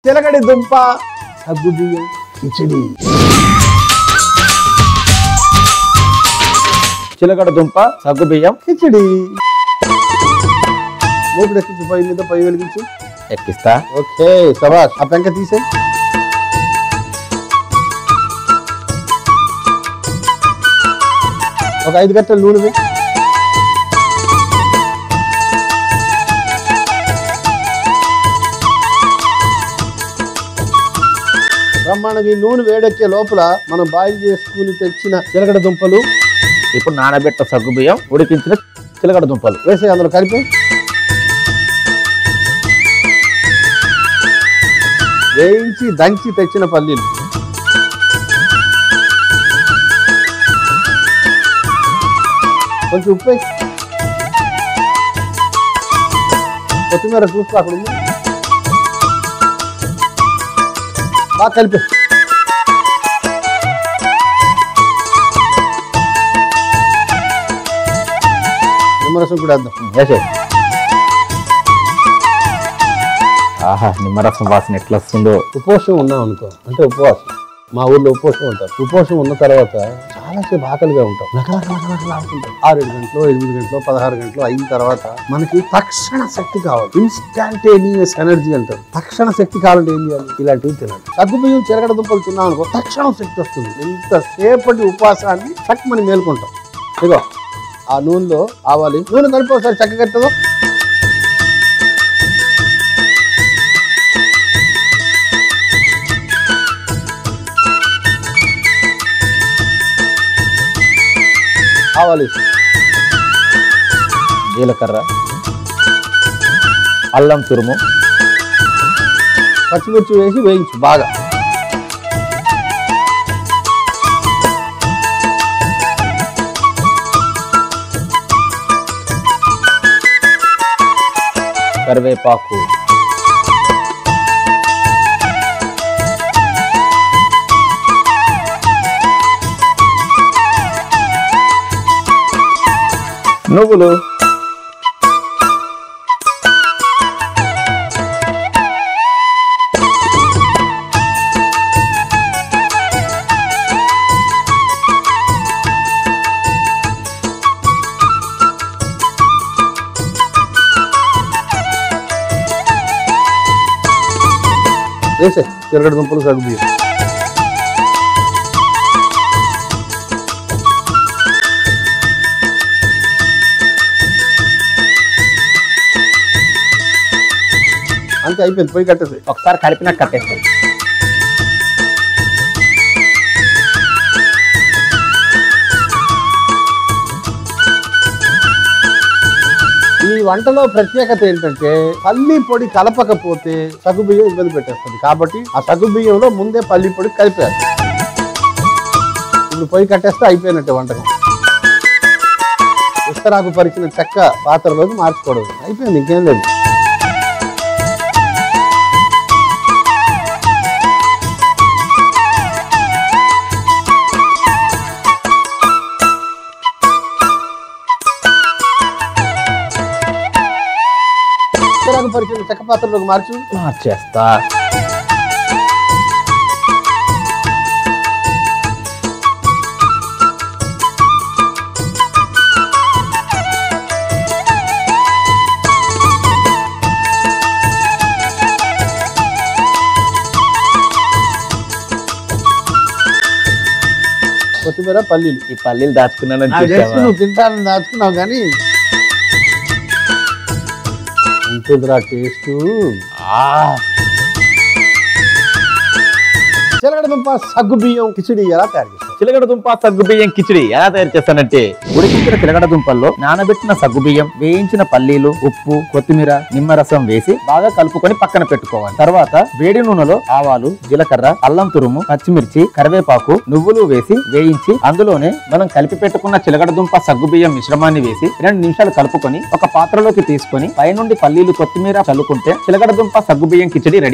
చిలకడ దుంప సగ్గు బియ్యం కిచిడి చిలకడ దుంప సగ్గు బియ్యం కిచిడి మూపుడు ఎక్కించు పొయ్యి మీద పొయ్యి వెలిగించు ఎక్కిస్తా ఓకే సబాష్ ఆ పెంక తీసే ఒక ఐదు గంటల నూనె వేయి. బ్రహ్మాండంగా ఈ నూనె వేడెక్కే లోపల మనం బాయిల్ చేసుకుని తెచ్చిన చిలకడ దుంపలు ఇప్పుడు నానబెట్ట సగ్గు బియ్యం ఉడికించిన చిలకడ దుంపలు వేసే అందులో కలిపి వేయించి దంచి తెచ్చిన పల్లీలు కొంచెం ఉప్పు వేయి. కొత్తిమీర చూసుకో అక్కడ ఉంది బాగా కలిపి నిమ్మరసం కూడా వేద్దాం వేసే ఆహా నిమ్మరసం వాసన ఎట్లా వస్తుందో ఉపవాసం ఉన్నాం అనుకో అంటే ఉపవాసం మా ఊర్లో ఉపవాసం ఉంటారు ఉపవాసం ఉన్న తర్వాత చాలాసేపు ఆకలిగా ఉంటాం నకనకనకనకలాడుతుంటాం ఆరేడు గంటలు ఎనిమిది గంటలు పదహారు గంటలు అయిన తర్వాత మనకి తక్షణ శక్తి కావాలి ఇన్స్టాంటేనియస్ ఎనర్జీ అంటారు తక్షణ శక్తి కావాలంటే ఏం చేయాలి ఇలాంటివి తినాలి సగ్గు బియ్యం చెరగడ దుంపలు తిన్నాం అనుకో తక్షణం శక్తి వస్తుంది ఇంతసేపటి ఉపవాసాన్ని చక్ మనం మేల్కొంటాం ఇగో ఆ నూనెలో ఆవాలి నూనె కలిపి ఒకసారి చక్కగట్టదో ఆవాలి జీలకర్ర అల్లం తురుము పచ్చిమిర్చి వేసి వేయించు బాగా కరివేపాకు నువ్వులు వేసే తిరగడ దుంపలు సగ్గు బియ్యం అంతే అయిపోయింది పోయి కట్టేసి ఒకసారి కలిపినా కట్టేస్తాం ఈ వంటలో ప్రత్యేకత ఏంటంటే పల్లి పొడి కలపకపోతే సగ్గు బియ్యం ఇబ్బంది పెట్టేస్తుంది కాబట్టి ఆ సగ్గు బియ్యంలో ముందే పల్లి పొడి కలిపారు ఇప్పుడు పొయ్యి కట్టేస్తే అయిపోయినట్టే వంటకం విస్తరాకు పరిచిన చెక్క పాత్రలోకి మార్చుకోవడం అయిపోయింది ఇంకేం లేదు విస్తరాకు పరిచిన చెక్క పాత్రలోకి మార్చు మార్చేస్తా కొత్తిమీర పల్లీలు ఈ పల్లీలు దాచుకున్నానని నాకు తెలుసు చూసావా నువ్వు తింటానని దాచుకున్నావు కానీ ఉంటుందిరా టేస్ట్ ఆ, చిలకడ దుంప సగ్గు బియ్యం కిచిడి ఎలా తయారు చేస్తావు చిలకడ దుంప సగ్గు బియ్యం కిచిడి ఎలా తయారు చేస్తానంటే ఉడికించిన చిలకడ దుంపల్లో నానబెట్టిన సగ్గు బియ్యం వేయించిన పల్లీలు ఉప్పు కొత్తిమీర నిమ్మరసం వేసి బాగా కలుపుకొని పక్కన పెట్టుకోవాలి తర్వాత వేడి నూనెలో ఆవాలు జీలకర్ర అల్లం తురుము పచ్చిమిర్చి కరివేపాకు నువ్వులు వేసి వేయించి అందులోనే మనం కలిపి పెట్టుకున్న చిలకడ దుంప సగ్గు బియ్యం మిశ్రమాన్ని వేసి రెండు నిమిషాలు కలుపుకొని ఒక పాత్రలోకి తీసుకొని పైనుండి పల్లీలు కొత్తిమీర చల్లుకుంటే చిలకడ దుంప సగ్గు బియ్యం కిచిడి రెడీ